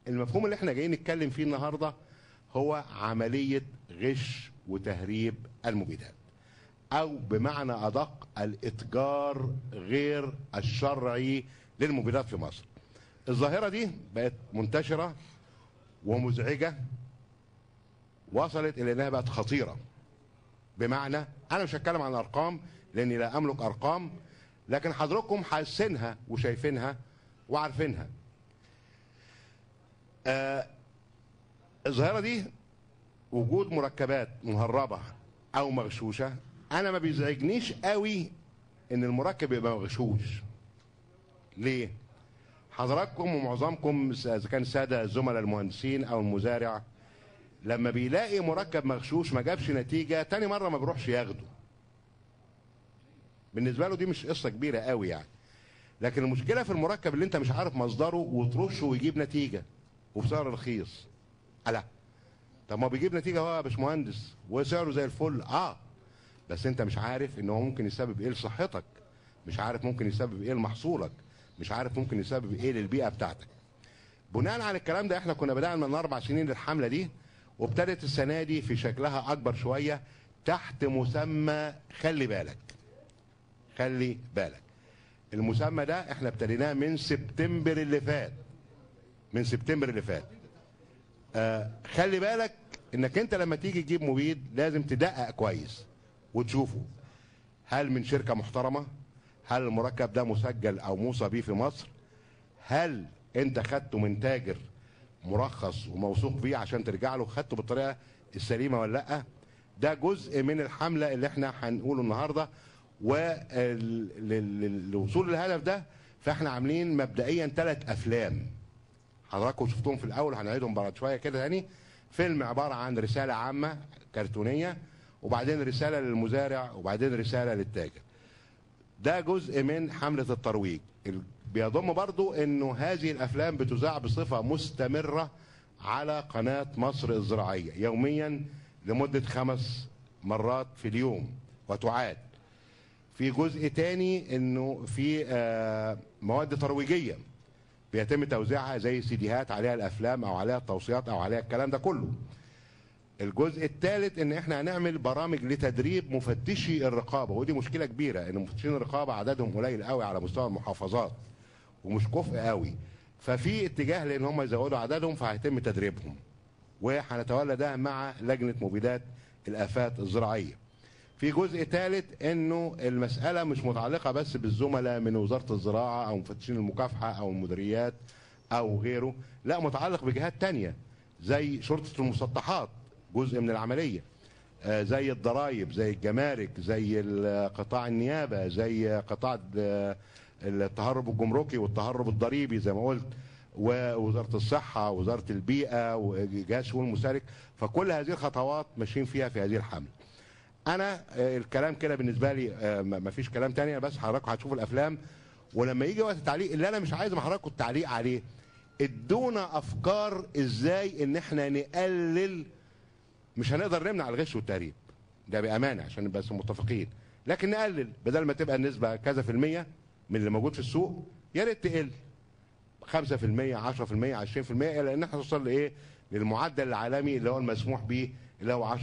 المفهوم اللي احنا جايين نتكلم فيه النهارده هو عمليه غش وتهريب المبيدات او بمعنى ادق الاتجار غير الشرعي للمبيدات في مصر الظاهره دي بقت منتشره ومزعجه وصلت الى انها بقت خطيره بمعنى انا مش هتكلم عن ارقام لاني لا املك ارقام لكن حضراتكم حاسينها وشايفينها وعارفينها آه الظاهره دي وجود مركبات مهربه او مغشوشه انا ما بيزعجنيش قوي ان المركب يبقى مغشوش ليه حضراتكم ومعظمكم اذا كان الساده الزملاء المهندسين او المزارع لما بيلاقي مركب مغشوش ما جابش نتيجه تاني مره ما بيروحش ياخده بالنسبه له دي مش قصه كبيره قوي يعني لكن المشكله في المركب اللي انت مش عارف مصدره وترشه ويجيب نتيجه وبسعر رخيص لا طب ما هو بيجيب نتيجه هو يا باشمهندس وسعره زي الفل اه بس انت مش عارف ان هو ممكن يسبب ايه لصحتك مش عارف ممكن يسبب ايه لمحصولك مش عارف ممكن يسبب ايه للبيئه بتاعتك بناء على الكلام ده احنا كنا بدانا من اربع سنين الحمله دي وابتدت السنه دي في شكلها اكبر شويه تحت مسمى خلي بالك خلي بالك المسمى ده احنا ابتديناه من سبتمبر اللي فات من سبتمبر اللي فات آه خلي بالك انك انت لما تيجي تجيب مبيد لازم تدقق كويس وتشوفه هل من شركه محترمه هل المركب ده مسجل او موصى بيه في مصر هل انت خدته من تاجر مرخص وموثوق بيه عشان ترجع له خدته بالطريقه السليمه ولا لا ده جزء من الحمله اللي احنا هنقوله النهارده وللوصول للهدف ده فاحنا عاملين مبدئيا ثلاث افلام حضراتكم شفتوهم في الاول هنعيدهم بعد شويه كده تاني فيلم عباره عن رساله عامه كرتونيه وبعدين رساله للمزارع وبعدين رساله للتاجر ده جزء من حمله الترويج بيضم برضو انه هذه الافلام بتذاع بصفه مستمره على قناه مصر الزراعيه يوميا لمده خمس مرات في اليوم وتعاد في جزء تاني انه في آه مواد ترويجيه بيتم توزيعها زي سيديهات عليها الافلام او عليها التوصيات او عليها الكلام ده كله الجزء الثالث ان احنا هنعمل برامج لتدريب مفتشي الرقابه ودي مشكله كبيره ان مفتشين الرقابه عددهم قليل قوي على مستوى المحافظات ومش كفء قوي ففي اتجاه لان هم يزودوا عددهم فهيتم تدريبهم وهنتولى ده مع لجنه مبيدات الافات الزراعيه في جزء ثالث انه المساله مش متعلقه بس بالزملاء من وزاره الزراعه او مفتشين المكافحه او المديريات او غيره لا متعلق بجهات تانية زي شرطه المسطحات جزء من العمليه آه زي الضرائب زي الجمارك زي قطاع النيابه زي قطاع التهرب الجمركي والتهرب الضريبي زي ما قلت ووزاره الصحه ووزاره البيئه وجهاز شؤون المسالك فكل هذه الخطوات ماشيين فيها في هذه الحمله انا الكلام كده بالنسبه لي ما فيش كلام تاني بس حضراتكم هتشوفوا الافلام ولما يجي وقت التعليق اللي انا مش عايز مع حضراتكم التعليق عليه ادونا افكار ازاي ان احنا نقلل مش هنقدر نمنع الغش والتهريب ده بامانه عشان نبقى متفقين لكن نقلل بدل ما تبقى النسبه كذا في الميه من اللي موجود في السوق يا ريت تقل 5% 10% 20% الى ان احنا نوصل لايه؟ للمعدل العالمي اللي هو المسموح به اللي هو 10%.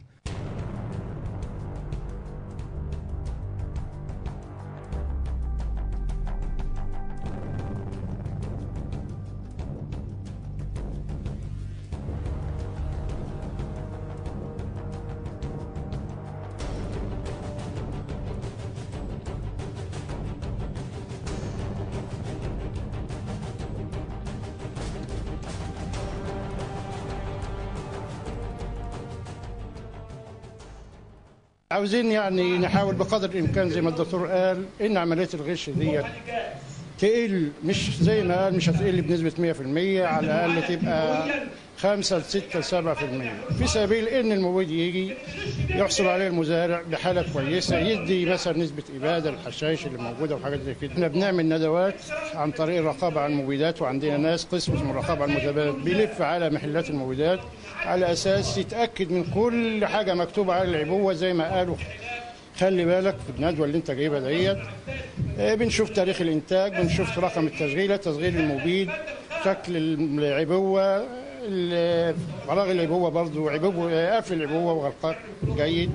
عاوزين يعني نحاول بقدر الامكان زي ما الدكتور قال ان عمليه الغش ديت تقل مش زي ما قال مش هتقل بنسبه 100% على الاقل تبقى 5 ل 6 ل 7% في سبيل ان المبيد يجي يحصل عليه المزارع بحاله كويسه يدي مثلا نسبه اباده للحشائش اللي موجوده وحاجات زي كده احنا بنعمل ندوات عن طريق الرقابه على المبيدات وعندنا ناس قسم اسمه الرقابه على المزارعات بيلف على محلات المبيدات على اساس يتاكد من كل حاجه مكتوبه على العبوه زي ما قالوا خلي بالك في الندوه اللي انت جايبها ديت بنشوف تاريخ الانتاج بنشوف رقم التشغيله تشغيل المبيد شكل العبوه ال- فراغ العبوه برضه عبوه قفل العبوه وغلقها جيد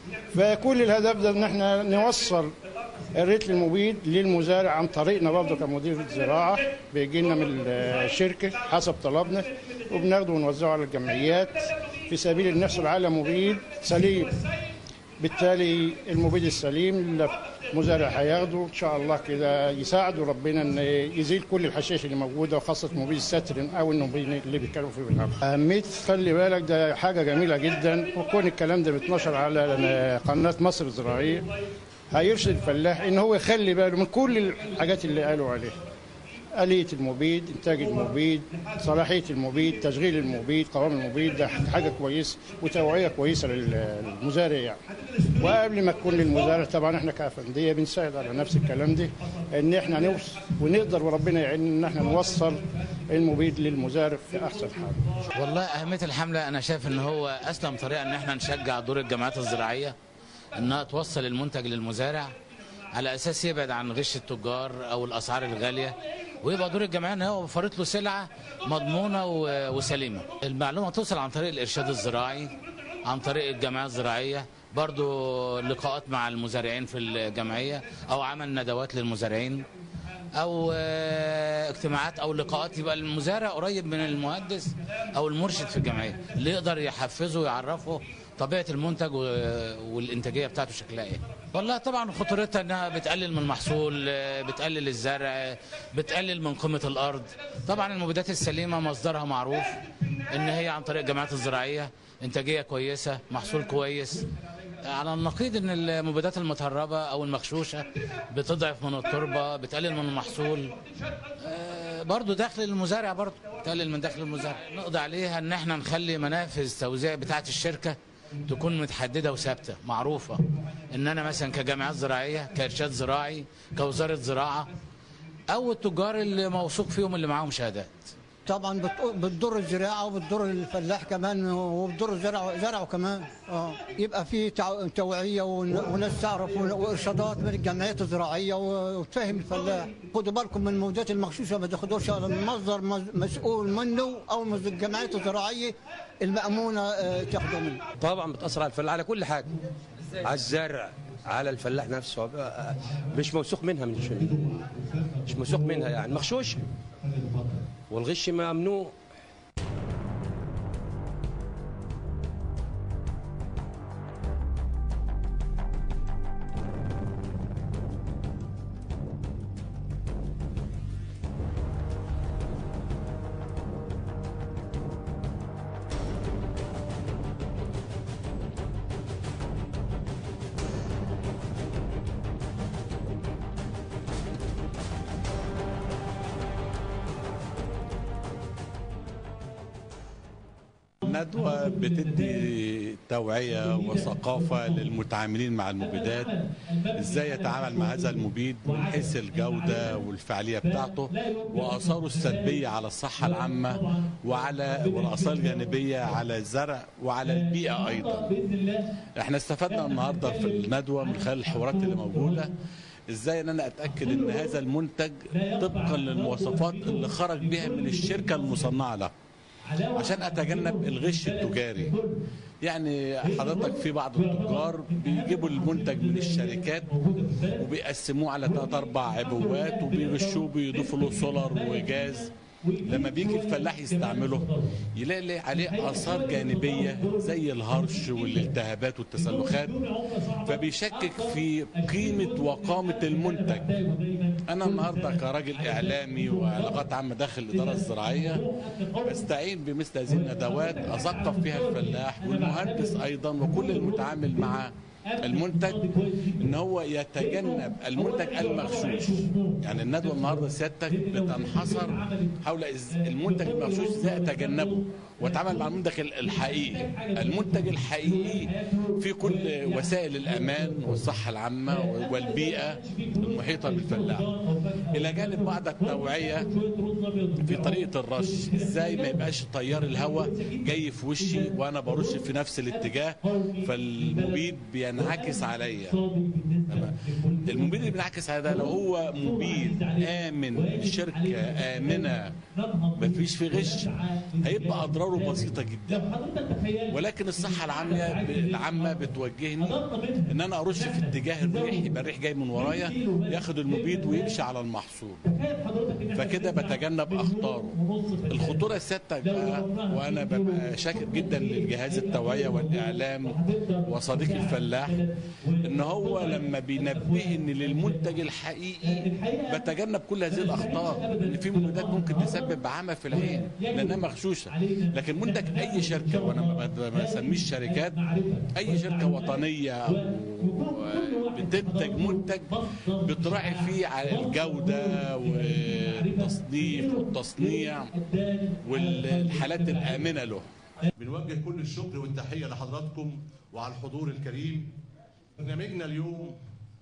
فكل الهدف ده ان احنا نوصل الريتل المبيد للمزارع عن طريقنا برضه كمدير زراعه بيجي لنا من الشركه حسب طلبنا وبناخده ونوزعه على الجمعيات في سبيل ان نحصل على مبيد سليم بالتالي المبيد السليم اللي المزارع هياخده ان شاء الله كده يساعده ربنا ان يزيل كل الحشائش اللي موجوده وخاصه مبيد السترن او المبيد اللي بيتكلموا فيه بالهواء. اهميه خلي بالك ده حاجه جميله جدا وكون الكلام ده بيتنشر على قناه مصر الزراعيه هيرشد الفلاح ان هو يخلي باله من كل الحاجات اللي قالوا عليها. آلية المبيد، إنتاج المبيد، صلاحية المبيد، تشغيل المبيد، قوام المبيد ده حاجة كويسة وتوعية كويسة للمزارع يعني. وقبل ما تكون للمزارع طبعا احنا كأفندية بنساعد على نفس الكلام ده إن احنا نوصل ونقدر وربنا يعيننا إن احنا نوصل المبيد للمزارع في أحسن حال. والله أهمية الحملة أنا شايف إن هو أسلم طريقة إن احنا نشجع دور الجمعيات الزراعية إنها توصل المنتج للمزارع على أساس يبعد عن غش التجار أو الأسعار الغالية ويبقى دور الجمعيه ان هو وفرت له سلعه مضمونه و- وسليمه. المعلومه توصل عن طريق الارشاد الزراعي عن طريق الجمعيه الزراعيه برضو لقاءات مع المزارعين في الجمعيه او عمل ندوات للمزارعين او آه، اجتماعات او لقاءات يبقى المزارع قريب من المهندس او المرشد في الجمعيه اللي يقدر يحفزه ويعرفه طبيعه المنتج و- والانتاجيه بتاعته شكلها ايه والله طبعا خطورتها انها بتقلل من المحصول آه، بتقلل الزرع بتقلل من قيمه الارض طبعا المبيدات السليمه مصدرها معروف ان هي عن طريق الجمعيات الزراعيه انتاجيه كويسه محصول كويس على النقيض ان المبيدات المتهربه او المغشوشه بتضعف من التربه بتقلل من المحصول آه، برضو دخل المزارع برضو تقلل من دخل المزارع نقضي عليها ان احنا نخلي منافذ توزيع بتاعه الشركه تكون متحدده وثابته معروفه ان انا مثلا كجامعات زراعيه كارشاد زراعي كوزاره زراعه او التجار اللي موثوق فيهم اللي معاهم شهادات طبعا بت- بتضر الزراعه وبتضر الفلاح كمان وبتضر زرعه زرعه كمان اه يبقى في تع- توعيه ون- وناس تعرف ون- وارشادات من الجمعيات الزراعيه و- وتفهم الفلاح خدوا بالكم من الموجات المغشوشه ما تاخدوش على مصدر مز- مسؤول منه او من الجمعيات الزراعيه المامونه آه، تاخده منه طبعا بتاثر على الفلاح على كل حاجه على الزرع على الفلاح نفسه مش موثوق منها مش مش موثوق منها يعني مغشوش والغش ممنوع ندوة بتدي توعية وثقافة للمتعاملين مع المبيدات ازاي يتعامل مع هذا المبيد من حيث الجودة والفعالية بتاعته وآثاره السلبية على الصحة العامة وعلى والآثار الجانبية على الزرع وعلى البيئة أيضا احنا استفدنا النهاردة في الندوة من خلال الحوارات اللي موجودة ازاي ان انا اتاكد ان هذا المنتج طبقا للمواصفات اللي خرج بها من الشركه المصنعه له عشان اتجنب الغش التجاري يعني حضرتك في بعض التجار بيجيبوا المنتج من الشركات وبيقسموه على ثلاث اربع عبوات وبيغشوه بيضيفوا له سولار وجاز لما بيجي الفلاح يستعمله يلاقي عليه اثار جانبيه زي الهرش والالتهابات والتسلخات فبيشكك في قيمه وقامه المنتج انا النهارده كراجل اعلامي وعلاقات عامه داخل الاداره الزراعيه بستعين بمثل هذه الندوات اثقف فيها الفلاح والمهندس ايضا وكل المتعامل مع المنتج ان هو يتجنب المنتج المغشوش يعني الندوه النهارده سيادتك بتنحصر حول إز- المنتج المغشوش ازاي اتجنبه واتعامل مع المنتج الحقيقي المنتج الحقيقي في كل وسائل الامان والصحه العامه والبيئه المحيطه بالفلاح الى جانب بعض التوعيه في طريقه الرش ازاي ما يبقاش تيار الهواء جاي في وشي وانا برش في نفس الاتجاه فالمبيد بينعكس عليا المبيد اللي نعكس هذا لو هو مبيد امن شركه امنه ما فيش في غش هيبقى اضراره بسيطه جدا ولكن الصحه العامه العامه بتوجهني ان انا ارش في اتجاه الريح يبقى الريح جاي من ورايا ياخد المبيد ويمشي على المحصول فكده بتجنب اخطاره الخطوره السادسه بقى وانا ببقى شاكر جدا للجهاز التوعيه والاعلام وصديق الفلاح ان هو لما بينبهني للمنتج الحقيقي بتجنب كل هذه الاخطار لان في مبيدات ممكن تسبب عمى في العين لانها مغشوشه لكن منتج اي شركه وانا ما ب- ما بسميش شركات اي شركه وطنيه أو بتنتج منتج بتراعي فيه على الجوده والتصنيف والتصنيع والحالات الامنه له بنوجه كل الشكر والتحية لحضراتكم وعلى الحضور الكريم برنامجنا اليوم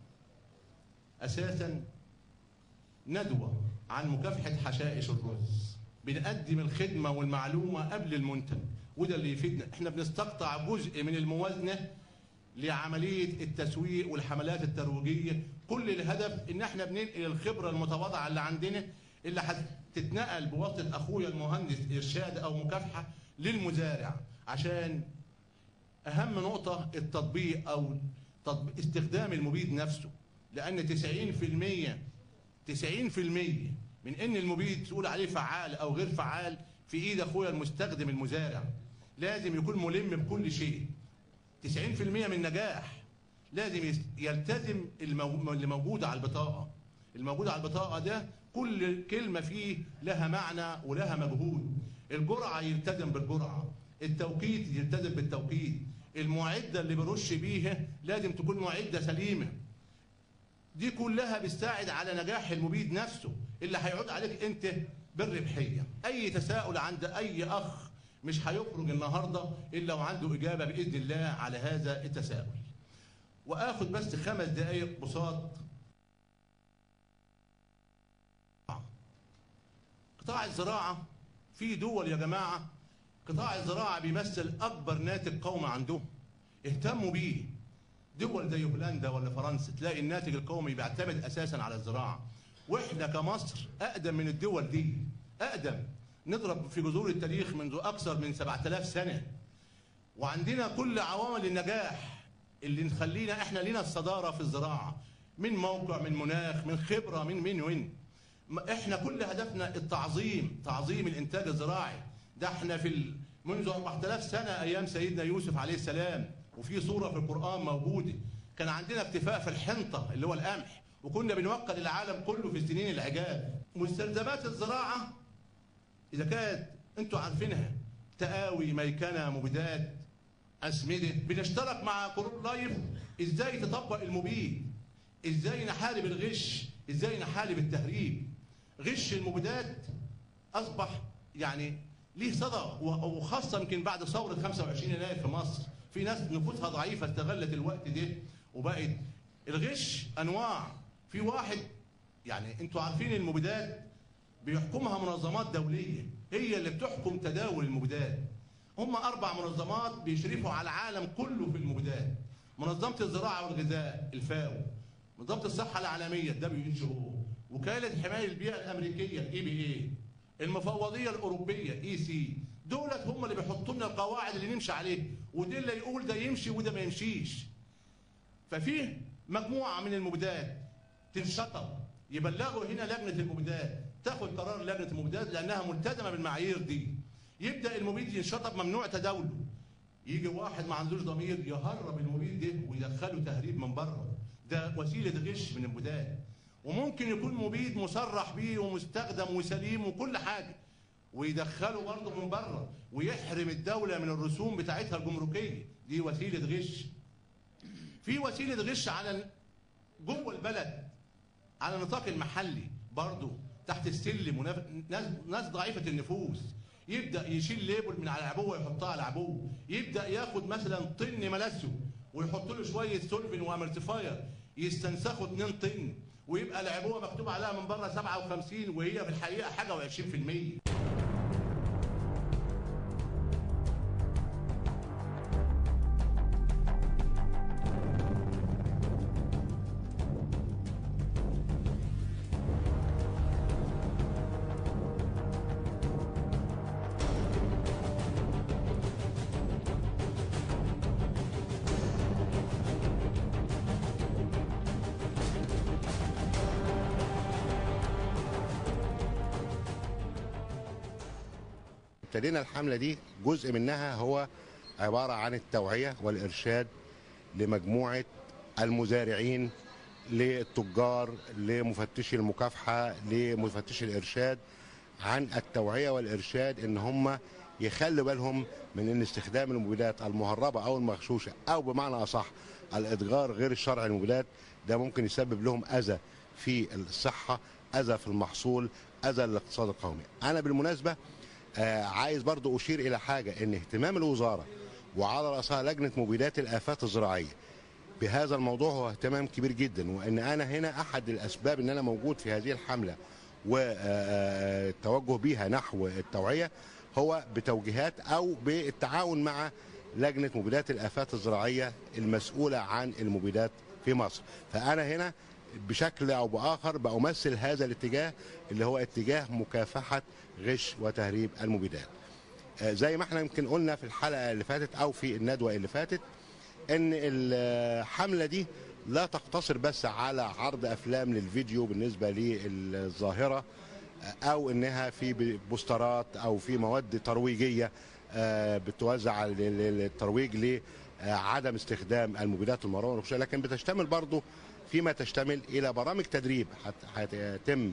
أساسا ندوة عن مكافحة حشائش الرز بنقدم الخدمة والمعلومة قبل المنتج وده اللي يفيدنا احنا بنستقطع جزء من الموازنة لعملية التسويق والحملات الترويجية كل الهدف ان احنا بننقل الخبرة المتواضعة اللي عندنا اللي هتتنقل بواسطة اخويا المهندس ارشاد او مكافحة للمزارع عشان اهم نقطة التطبيق او تطبيق استخدام المبيد نفسه لان 90% 90% من ان المبيد تقول عليه فعال او غير فعال في ايد اخويا المستخدم المزارع لازم يكون ملم بكل شيء 90% من النجاح لازم يس- يلتزم المو... اللي موجود على البطاقة الموجود على البطاقة ده كل كلمة فيه لها معنى ولها مجهود الجرعة يلتزم بالجرعة التوقيت يلتزم بالتوقيت المعدة اللي برش بيها لازم تكون معدة سليمة دي كلها بتساعد على نجاح المبيد نفسه اللي هيعود عليك انت بالربحيه اي تساؤل عند اي اخ مش هيخرج النهارده الا وعنده اجابه باذن الله على هذا التساؤل واخد بس خمس دقائق بساط قطاع الزراعه في دول يا جماعه قطاع الزراعه بيمثل اكبر ناتج قومي عندهم اهتموا بيه دول زي هولندا ولا فرنسا تلاقي الناتج القومي بيعتمد اساسا على الزراعه واحنا كمصر اقدم من الدول دي اقدم نضرب في جذور التاريخ منذ اكثر من 7000 سنه وعندنا كل عوامل النجاح اللي نخلينا احنا لينا الصداره في الزراعه من موقع من مناخ من خبره من من وين ما- احنا كل هدفنا التعظيم تعظيم الانتاج الزراعي ده احنا في ال... منذ 4000 سنه ايام سيدنا يوسف عليه السلام وفي صوره في القران موجوده كان عندنا اكتفاء في الحنطه اللي هو القمح وكنا بنوكل العالم كله في سنين العجاب مستلزمات الزراعه اذا كانت انتوا عارفينها تقاوي ميكنه مبيدات اسمده بنشترك مع كروب لايف ازاي تطبق المبيد ازاي نحارب الغش ازاي نحارب التهريب غش المبيدات اصبح يعني ليه صدى و- وخاصه يمكن بعد ثوره 25 يناير في مصر في ناس نفوسها ضعيفه استغلت الوقت ده وبقت الغش انواع في واحد يعني انتوا عارفين المبيدات بيحكمها منظمات دوليه هي اللي بتحكم تداول المبيدات هم اربع منظمات بيشرفوا على العالم كله في المبيدات منظمه الزراعه والغذاء الفاو منظمه الصحه العالميه الدبليو اتش او وكاله حمايه البيئه الامريكيه الاي بي اي المفوضيه الاوروبيه اي سي دولت هم اللي بيحطوا لنا القواعد اللي نمشي عليها وده اللي يقول ده يمشي وده ما يمشيش ففيه مجموعه من المبيدات تنشطب يبلغوا هنا لجنه المبيدات تاخد قرار لجنه المبيدات لانها ملتزمه بالمعايير دي يبدا المبيد ينشطب ممنوع تداوله يجي واحد ما عندوش ضمير يهرب المبيد ده ويدخله تهريب من بره ده وسيله غش من المبيدات وممكن يكون مبيد مصرح بيه ومستخدم وسليم وكل حاجه ويدخله برضه من بره ويحرم الدوله من الرسوم بتاعتها الجمركيه دي وسيله غش في وسيله غش على جوه البلد على النطاق المحلي برضه تحت السلم وناس ناس, ناس ضعيفه النفوس يبدا يشيل ليبل من على العبوه يحطها على العبوه يبدا ياخد مثلا طن ملاسو ويحط له شويه سولفين وامرتفاير يستنسخوا 2 طن ويبقى العبوه مكتوب عليها من بره 57 وهي في الحقيقه حاجه و20% ابتدينا الحمله دي جزء منها هو عباره عن التوعيه والارشاد لمجموعه المزارعين للتجار لمفتشي المكافحه لمفتشي الارشاد عن التوعيه والارشاد ان هم يخلوا بالهم من ان استخدام المبيدات المهربه او المغشوشه او بمعنى اصح الادغار غير الشرعي للمبيدات ده ممكن يسبب لهم اذى في الصحه اذى في المحصول اذى للاقتصاد القومي انا بالمناسبه آه عايز برضو اشير الى حاجه ان اهتمام الوزاره وعلى راسها لجنه مبيدات الافات الزراعيه بهذا الموضوع هو اهتمام كبير جدا وان انا هنا احد الاسباب ان انا موجود في هذه الحمله والتوجه بها نحو التوعيه هو بتوجيهات او بالتعاون مع لجنه مبيدات الافات الزراعيه المسؤوله عن المبيدات في مصر فانا هنا بشكل او باخر بامثل هذا الاتجاه اللي هو اتجاه مكافحه غش وتهريب المبيدات آه، زي ما احنا يمكن قلنا في الحلقه اللي فاتت او في الندوه اللي فاتت ان الحمله دي لا تقتصر بس على عرض افلام للفيديو بالنسبه للظاهره او انها في بوسترات او في مواد ترويجيه آه، بتوزع للترويج لعدم استخدام المبيدات المروه والغشاء لكن بتشتمل برضه فيما تشتمل الى برامج تدريب هت- هيتم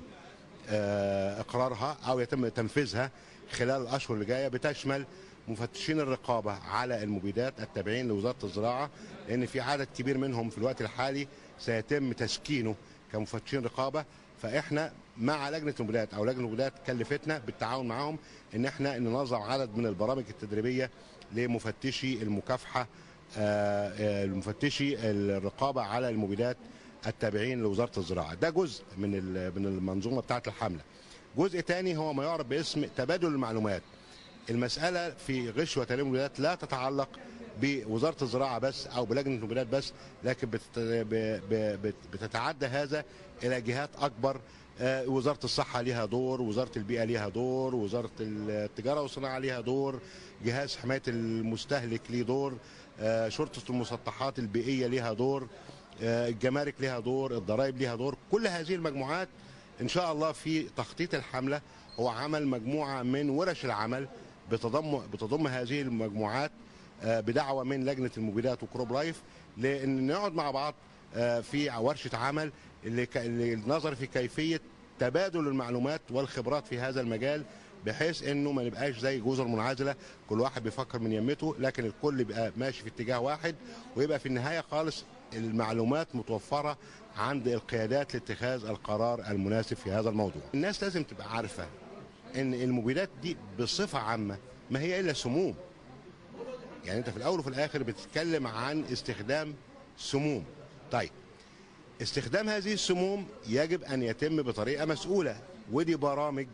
آه، اقرارها او يتم تنفيذها خلال الاشهر اللي جايه بتشمل مفتشين الرقابه على المبيدات التابعين لوزاره الزراعه لان في عدد كبير منهم في الوقت الحالي سيتم تسكينه كمفتشين رقابه فاحنا مع لجنه المبيدات او لجنه المبيدات كلفتنا بالتعاون معهم ان احنا ننظم عدد من البرامج التدريبيه لمفتشي المكافحه آه، آه، المفتشي الرقابه على المبيدات التابعين لوزاره الزراعه ده جزء من ال- من المنظومه بتاعه الحمله جزء تاني هو ما يعرف باسم تبادل المعلومات المساله في غش وتهريب المبيدات لا تتعلق بوزاره الزراعه بس او بلجنه المبيدات بس لكن بتت... ب... ب... بت- بتتعدى هذا الى جهات اكبر آه، وزاره الصحه ليها دور وزاره البيئه ليها دور وزاره التجاره والصناعه ليها دور جهاز حمايه المستهلك ليه دور آه، شرطه المسطحات البيئيه ليها دور آه، الجمارك ليها دور الضرائب ليها دور كل هذه المجموعات ان شاء الله في تخطيط الحمله هو عمل مجموعه من ورش العمل بتضم بتضم هذه المجموعات آه، بدعوه من لجنه المبيدات وكروب لايف لان نقعد مع بعض آه، في ورشه عمل اللي ك- اللي النظر في كيفيه تبادل المعلومات والخبرات في هذا المجال بحيث انه ما نبقاش زي جزر منعزله كل واحد بيفكر من يمته لكن الكل يبقى ماشي في اتجاه واحد ويبقى في النهايه خالص المعلومات متوفره عند القيادات لاتخاذ القرار المناسب في هذا الموضوع. الناس لازم تبقى عارفه ان المبيدات دي بصفه عامه ما هي الا سموم. يعني انت في الاول وفي الاخر بتتكلم عن استخدام سموم. طيب استخدام هذه السموم يجب ان يتم بطريقه مسؤوله ودي برامج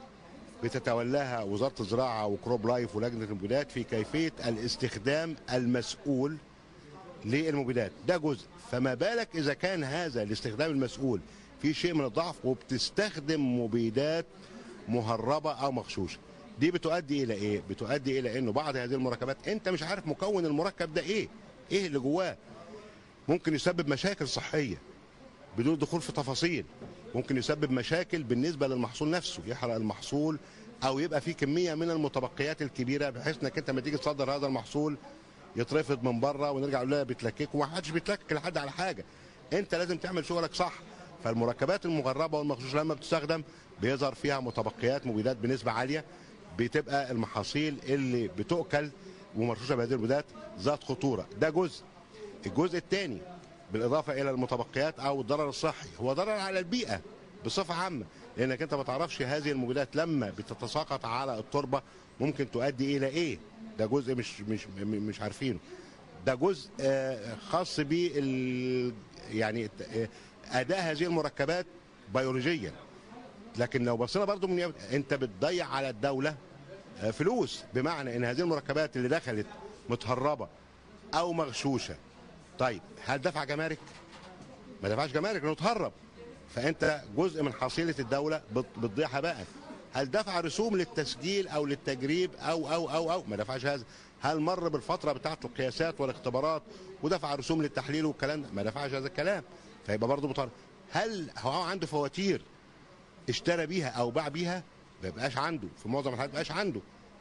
بتتولاها وزاره الزراعه وكروب لايف ولجنه المبيدات في كيفيه الاستخدام المسؤول للمبيدات ده جزء فما بالك اذا كان هذا الاستخدام المسؤول في شيء من الضعف وبتستخدم مبيدات مهربه او مغشوشه دي بتؤدي الى ايه بتؤدي الى انه بعض هذه المركبات انت مش عارف مكون المركب ده ايه ايه اللي جواه ممكن يسبب مشاكل صحيه بدون الدخول في تفاصيل ممكن يسبب مشاكل بالنسبه للمحصول نفسه يحرق المحصول او يبقى في كميه من المتبقيات الكبيره بحيث انك انت لما تيجي تصدر هذا المحصول يترفض من بره ونرجع نقول لها بتلككوا وما حدش بيتلكك لحد على حاجه انت لازم تعمل شغلك صح فالمركبات المغربه والمغشوشه لما بتستخدم بيظهر فيها متبقيات مبيدات بنسبه عاليه بتبقى المحاصيل اللي بتؤكل ومرشوشه بهذه المبيدات ذات خطوره ده جزء الجزء الثاني بالاضافه الى المتبقيات او الضرر الصحي هو ضرر على البيئه بصفه عامه لانك انت ما تعرفش هذه المبيدات لما بتتساقط على التربه ممكن تؤدي الى ايه ده جزء مش مش مش عارفينه ده جزء آه، خاص بال يعني آه، اداء هذه المركبات بيولوجيا لكن لو بصينا برضو من يم- انت بتضيع على الدوله آه، فلوس بمعنى ان هذه المركبات اللي دخلت متهربه او مغشوشه طيب هل دفع جمارك؟ ما دفعش جمارك لانه اتهرب فانت جزء من حصيله الدوله بت- بتضيعها بقى هل دفع رسوم للتسجيل او للتجريب او او او او ما دفعش هذا هل مر بالفتره بتاعه القياسات والاختبارات ودفع رسوم للتحليل والكلام ده ما دفعش هذا الكلام فيبقى برضه مطالب هل هو عنده فواتير اشترى بيها او باع بيها ما بيبقاش عنده في معظم الحالات ما بيبقاش عنده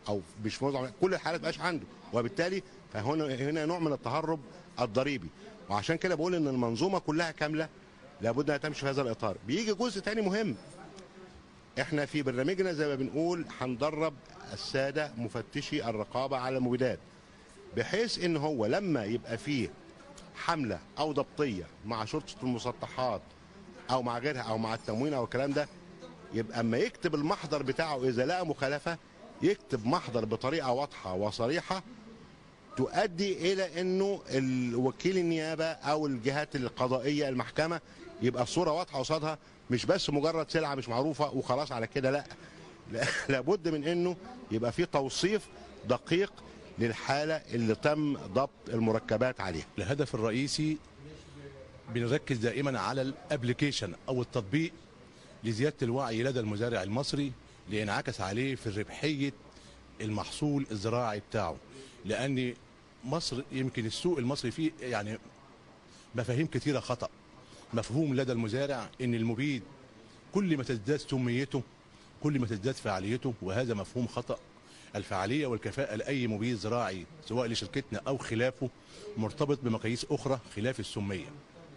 او مش معظم كل الحالات ما بقاش عنده وبالتالي فهنا هنا نوع من التهرب الضريبي وعشان كده بقول ان المنظومه كلها كامله لابد انها تمشي في هذا الاطار بيجي جزء تاني مهم احنا في برنامجنا زي ما بنقول هندرب الساده مفتشي الرقابه على المبيدات بحيث ان هو لما يبقى فيه حمله او ضبطيه مع شرطه المسطحات او مع غيرها او مع التموين او الكلام ده يبقى اما يكتب المحضر بتاعه اذا لقى مخالفه يكتب محضر بطريقه واضحه وصريحه تؤدي الى انه الوكيل النيابه او الجهات القضائيه المحكمه يبقى الصوره واضحه قصادها مش بس مجرد سلعه مش معروفه وخلاص على كده لا لا- لابد من انه يبقى في توصيف دقيق للحاله اللي تم ضبط المركبات عليها الهدف الرئيسي بنركز دائما على الابلكيشن او التطبيق لزياده الوعي لدى المزارع المصري لينعكس عليه في ربحيه المحصول الزراعي بتاعه لان مصر يمكن السوق المصري فيه يعني مفاهيم كثيره خطا مفهوم لدى المزارع ان المبيد كل ما تزداد سميته كل ما تزداد فعاليته وهذا مفهوم خطا الفعاليه والكفاءه لاي مبيد زراعي سواء لشركتنا او خلافه مرتبط بمقاييس اخرى خلاف السميه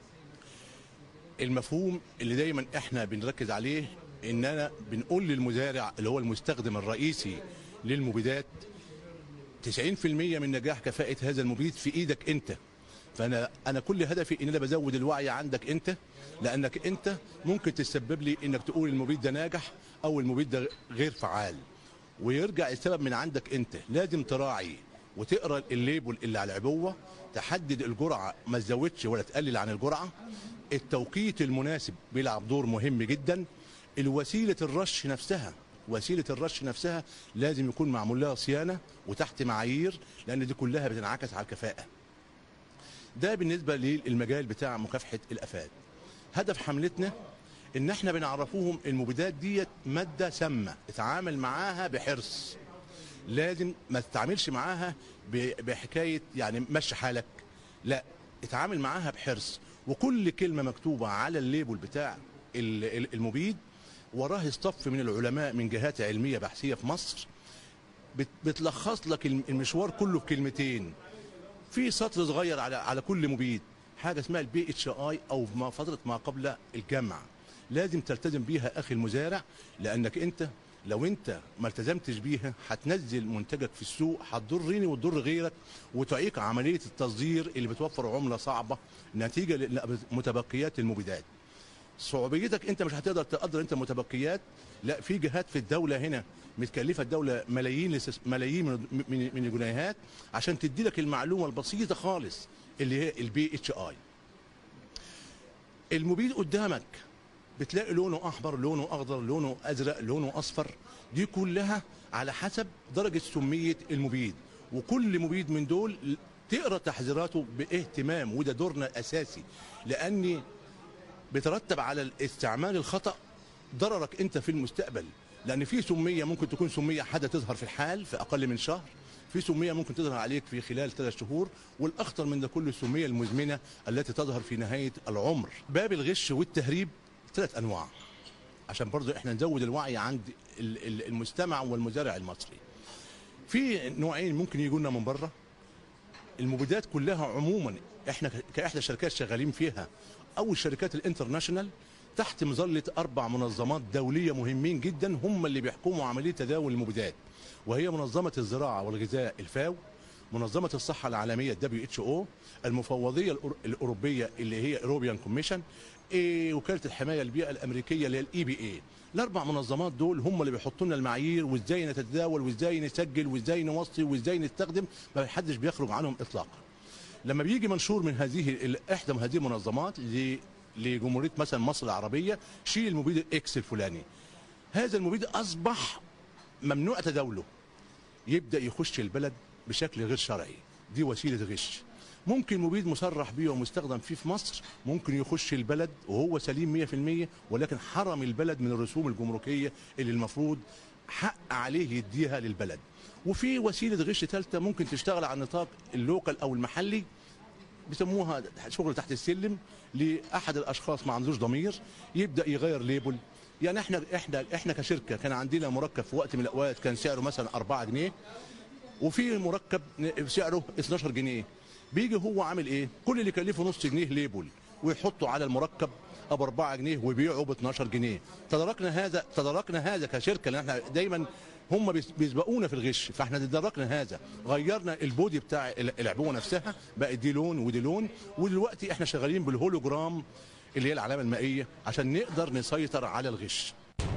المفهوم اللي دايما احنا بنركز عليه اننا بنقول للمزارع اللي هو المستخدم الرئيسي للمبيدات 90% من نجاح كفاءة هذا المبيد في ايدك انت فانا انا كل هدفي ان انا بزود الوعي عندك انت لانك انت ممكن تسبب لي انك تقول المبيد ده ناجح او المبيد ده غير فعال ويرجع السبب من عندك انت لازم تراعي وتقرا الليبل اللي على العبوه تحدد الجرعه ما تزودش ولا تقلل عن الجرعه التوقيت المناسب بيلعب دور مهم جدا الوسيله الرش نفسها وسيله الرش نفسها لازم يكون معمول لها صيانه وتحت معايير لان دي كلها بتنعكس على الكفاءه ده بالنسبه للمجال بتاع مكافحه الافات هدف حملتنا ان احنا بنعرفوهم المبيدات ديت ماده سامه اتعامل معاها بحرص لازم ما تتعاملش معاها ب- بحكايه يعني مشي حالك لا اتعامل معاها بحرص وكل كلمه مكتوبه على الليبل بتاع ال- ال- المبيد وراه اصطف من العلماء من جهات علميه بحثيه في مصر بت- بتلخص لك الم- المشوار كله في كلمتين في سطر صغير على على كل مبيد حاجه اسمها البي اتش اي او ما فتره ما قبل الجمع لازم تلتزم بيها اخي المزارع لانك انت لو انت ما التزمتش بيها هتنزل منتجك في السوق هتضرني وتضر غيرك وتعيق عمليه التصدير اللي بتوفر عمله صعبه نتيجه لمتبقيات المبيدات صعوبيتك انت مش هتقدر تقدر انت متبقيات لا في جهات في الدوله هنا متكلفه الدوله ملايين لس- ملايين من من من الجنيهات عشان تدي لك المعلومه البسيطه خالص اللي هي البي اتش اي المبيد قدامك بتلاقي لونه احمر لونه اخضر لونه ازرق لونه اصفر دي كلها على حسب درجه سميه المبيد وكل مبيد من دول تقرا تحذيراته باهتمام وده دورنا اساسي لاني بترتب على الاستعمال الخطا ضررك انت في المستقبل لان في سميه ممكن تكون سميه حاجه تظهر في الحال في اقل من شهر في سميه ممكن تظهر عليك في خلال ثلاث شهور والاخطر من ده كله السميه المزمنه التي تظهر في نهايه العمر باب الغش والتهريب ثلاث انواع عشان برضو احنا نزود الوعي عند ال- ال- المستمع والمزارع المصري في نوعين ممكن يجوا لنا من بره المبيدات كلها عموما احنا ك- كاحدى الشركات شغالين فيها او الشركات الانترناشونال تحت مظله اربع منظمات دوليه مهمين جدا هم اللي بيحكموا عمليه تداول المبيدات وهي منظمه الزراعه والغذاء الفاو منظمه الصحه العالميه الدبليو اتش او المفوضيه الأور- الاوروبيه اللي هي اوروبيان كوميشن إيه وكاله الحمايه البيئه الامريكيه اللي هي الاي بي اي الاربع منظمات دول هم اللي بيحطوا لنا المعايير وازاي نتداول وازاي نسجل وازاي نوصي وازاي نستخدم ما حدش بيخرج عنهم اطلاقا لما بيجي منشور من هذه ال- احدى من هذه المنظمات ل- لجمهوريه مثلا مصر العربيه شيل المبيد اكس الفلاني هذا المبيد اصبح ممنوع تداوله يبدا يخش البلد بشكل غير شرعي دي وسيله غش ممكن مبيد مصرح بيه ومستخدم فيه في مصر ممكن يخش البلد وهو سليم 100% ولكن حرم البلد من الرسوم الجمركيه اللي المفروض حق عليه يديها للبلد وفي وسيله غش ثالثه ممكن تشتغل على نطاق اللوكال او المحلي بيسموها شغل تحت السلم لاحد الاشخاص ما عندوش ضمير يبدا يغير ليبل يعني احنا احنا احنا كشركه كان عندنا مركب في وقت من الاوقات كان سعره مثلا 4 جنيه وفي مركب سعره 12 جنيه بيجي هو عامل ايه كل اللي يكلفه نص جنيه ليبل ويحطه على المركب ب 4 جنيه ويبيعه ب 12 جنيه تدركنا هذا تدركنا هذا كشركه لان احنا دايما هم بيس- بيسبقونا في الغش فاحنا تدركنا هذا غيرنا البودي بتاع العبوه نفسها بقت دي لون ودي لون ودلوقتي احنا شغالين بالهولوجرام اللي هي العلامه المائيه عشان نقدر نسيطر على الغش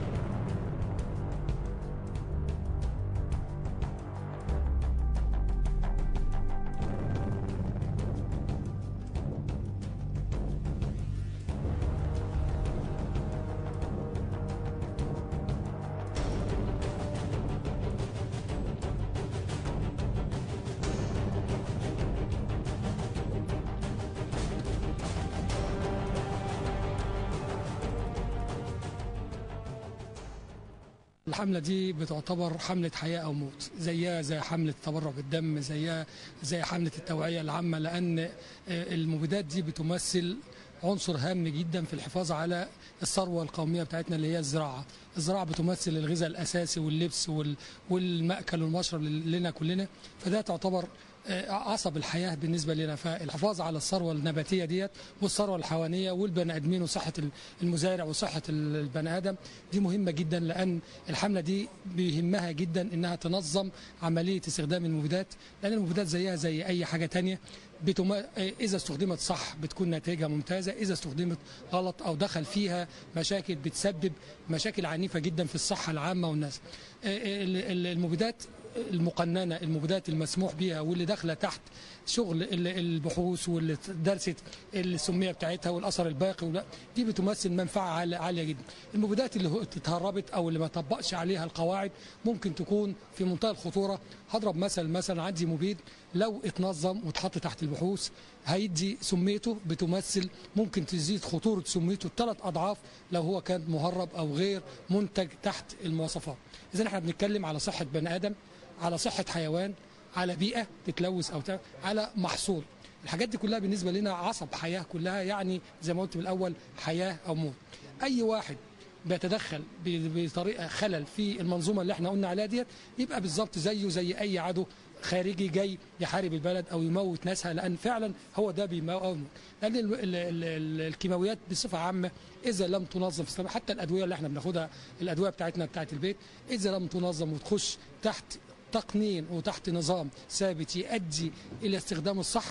الحملة دي بتعتبر حملة حياة أو موت زيها زي حملة تبرع بالدم زيها زي حملة التوعية العامة لأن آه، المبيدات دي بتمثل عنصر هام جدا في الحفاظ على الثروة القومية بتاعتنا اللي هي الزراعة الزراعة بتمثل الغذاء الأساسي واللبس وال- والمأكل والمشرب لنا كلنا فده تعتبر آه، عصب الحياة بالنسبة لنا فالحفاظ على الثروة النباتية ديت والثروة الحيوانية والبني آدمين وصحة المزارع وصحة البني آدم دي مهمة جدا لأن الحملة دي بيهمها جدا إنها تنظم عملية استخدام المبيدات لأن المبيدات زيها زي أي حاجة تانية بتم... إذا استخدمت صح بتكون نتائجها ممتازة إذا استخدمت غلط أو دخل فيها مشاكل بتسبب مشاكل عنيفة جدا في الصحة العامة والناس ال- ال- المبيدات المقننه المبيدات المسموح بها واللي داخله تحت شغل ال- البحوث واللي درست السميه بتاعتها والاثر الباقي ولا دي بتمثل منفعه عال- عاليه جدا المبيدات اللي هو اتهربت او اللي ما طبقش عليها القواعد ممكن تكون في منتهى الخطوره هضرب مثل مثلا عندي مبيد لو اتنظم واتحط تحت البحوث هيدي سميته بتمثل ممكن تزيد خطوره سميته ثلاث اضعاف لو هو كان مهرب او غير منتج تحت المواصفات اذا احنا بنتكلم على صحه بني ادم على صحة حيوان على بيئة تتلوث أو ت- على محصول الحاجات دي كلها بالنسبة لنا عصب حياة كلها يعني زي ما قلت من الأول حياة أو موت أي واحد بيتدخل ب- بطريقة خلل في المنظومة اللي احنا قلنا عليها ديت يبقى بالظبط زيه زي أي عدو خارجي جاي يحارب البلد او يموت ناسها لان فعلا هو ده بيموت لان ال- ال- ال- ال- الكيماويات بصفه عامه اذا لم تنظم في استخدام- حتى الادويه اللي احنا بناخدها الادويه بتاعتنا بتاعت البيت اذا لم تنظم وتخش تحت تقنين وتحت نظام ثابت يؤدي الى استخدامه الصح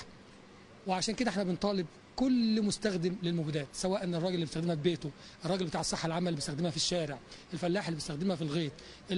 وعشان كده احنا بنطالب كل مستخدم للمبيدات سواء الراجل اللي بيستخدمها في بيته الراجل بتاع الصحه العامه اللي بيستخدمها في الشارع الفلاح اللي بيستخدمها في الغيط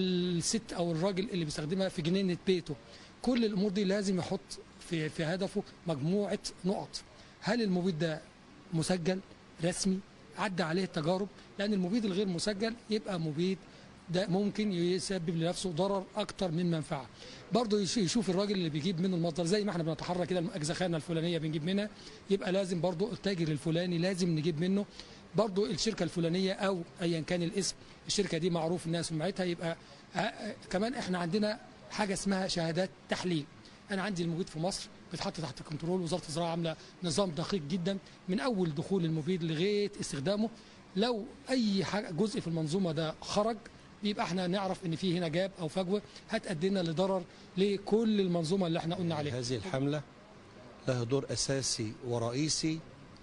الست او الراجل اللي بيستخدمها في جنينه بيته كل الامور دي لازم يحط في في هدفه مجموعه نقط هل المبيد ده مسجل رسمي عدى عليه التجارب لان المبيد الغير مسجل يبقى مبيد ده ممكن يسبب لنفسه ضرر اكتر من منفعه برضه يش- يشوف الراجل اللي بيجيب منه المصدر زي ما احنا بنتحرك كده الاجزخانه الفلانيه بنجيب منها يبقى لازم برضه التاجر الفلاني لازم نجيب منه برضه الشركه الفلانيه او ايا كان الاسم الشركه دي معروف الناس سمعتها يبقى آه، آه، كمان احنا عندنا حاجه اسمها شهادات تحليل انا عندي المبيد في مصر بيتحط تحت كنترول وزاره الزراعه عامله نظام دقيق جدا من اول دخول المبيد لغايه استخدامه لو اي حاجه جزء في المنظومه ده خرج يبقى احنا نعرف ان في هنا جاب او فجوه هتؤدي لنا لضرر لكل المنظومه اللي احنا قلنا عليها هذه الحملة لها دور أساسي ورئيسي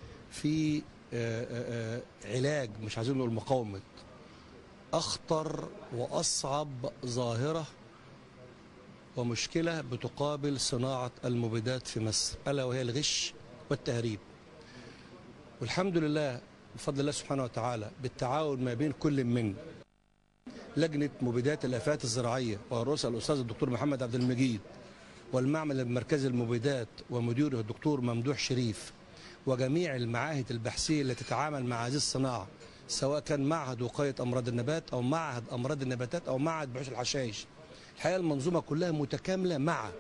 في آه، آه، آه، علاج مش عايزين نقول مقاومة أخطر وأصعب ظاهرة ومشكلة بتقابل صناعة المبيدات في مصر ألا وهي الغش والتهريب والحمد لله بفضل الله سبحانه وتعالى بالتعاون ما بين كل من لجنة مبيدات الآفات الزراعية ورئيسها الأستاذ الدكتور محمد عبد المجيد والمعمل المركزي للمبيدات ومديره الدكتور ممدوح شريف وجميع المعاهد البحثية التي تتعامل مع هذه الصناعة سواء كان معهد وقاية أمراض النبات أو معهد أمراض النباتات أو معهد بحوث الحشائش الحقيقة المنظومة كلها متكاملة مع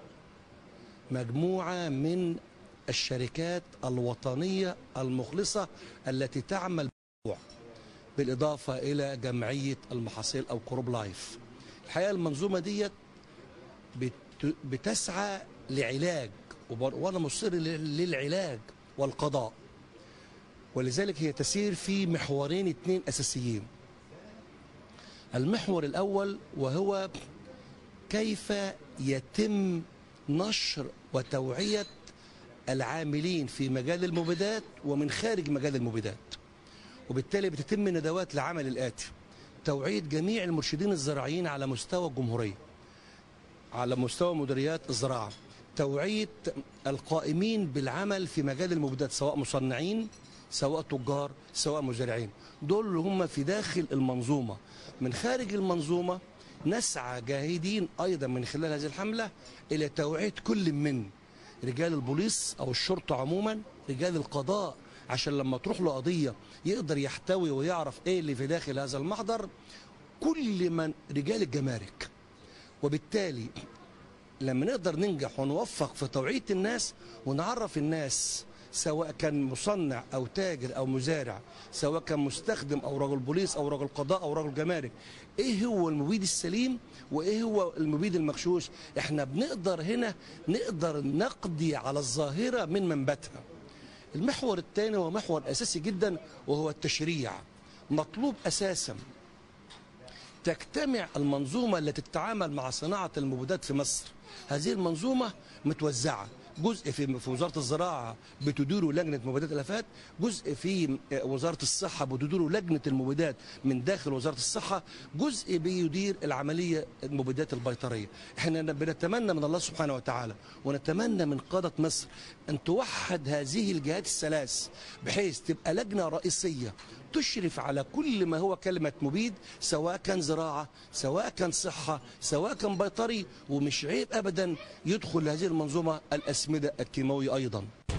مجموعة من الشركات الوطنية المخلصة التي تعمل بالموضوع. بالإضافة إلى جمعية المحاصيل أو كروب لايف الحقيقة المنظومة ديت بت- بتسعى لعلاج وبر- وأنا مصر لل- للعلاج والقضاء ولذلك هي تسير في محورين اثنين أساسيين المحور الأول وهو كيف يتم نشر وتوعية العاملين في مجال المبيدات ومن خارج مجال المبيدات وبالتالي بتتم ندوات لعمل الآتي توعية جميع المرشدين الزراعيين على مستوى الجمهورية على مستوى مديريات الزراعة توعية القائمين بالعمل في مجال المبيدات سواء مصنعين سواء تجار سواء مزارعين دول اللي هم في داخل المنظومة من خارج المنظومة نسعى جاهدين أيضا من خلال هذه الحملة إلى توعية كل من رجال البوليس أو الشرطة عموما رجال القضاء عشان لما تروح له قضية يقدر يحتوي ويعرف إيه اللي في داخل هذا المحضر كل من رجال الجمارك وبالتالي لما نقدر ننجح ونوفق في توعية الناس ونعرف الناس سواء كان مصنع او تاجر او مزارع سواء كان مستخدم او رجل بوليس او رجل قضاء او رجل جمارك ايه هو المبيد السليم وايه هو المبيد المغشوش احنا بنقدر هنا نقدر نقضي على الظاهرة من منبتها المحور الثاني هو محور اساسي جدا وهو التشريع مطلوب اساسا تجتمع المنظومة التي تتعامل مع صناعة المبيدات في مصر هذه المنظومة متوزعة جزء في في وزارة الزراعة بتديره لجنة مبيدات الآفات جزء في وزارة الصحة بتديره لجنة المبيدات من داخل وزارة الصحة جزء بيدير العملية المبيدات البيطرية احنا بنتمنى من الله سبحانه وتعالى ونتمنى من قادة مصر أن توحد هذه الجهات الثلاث بحيث تبقى لجنة رئيسية تشرف على كل ما هو كلمة مبيد سواء كان زراعة سواء كان صحة سواء كان بيطري ومش عيب أبدا يدخل هذه المنظومة الأسمدة الكيماوية أيضا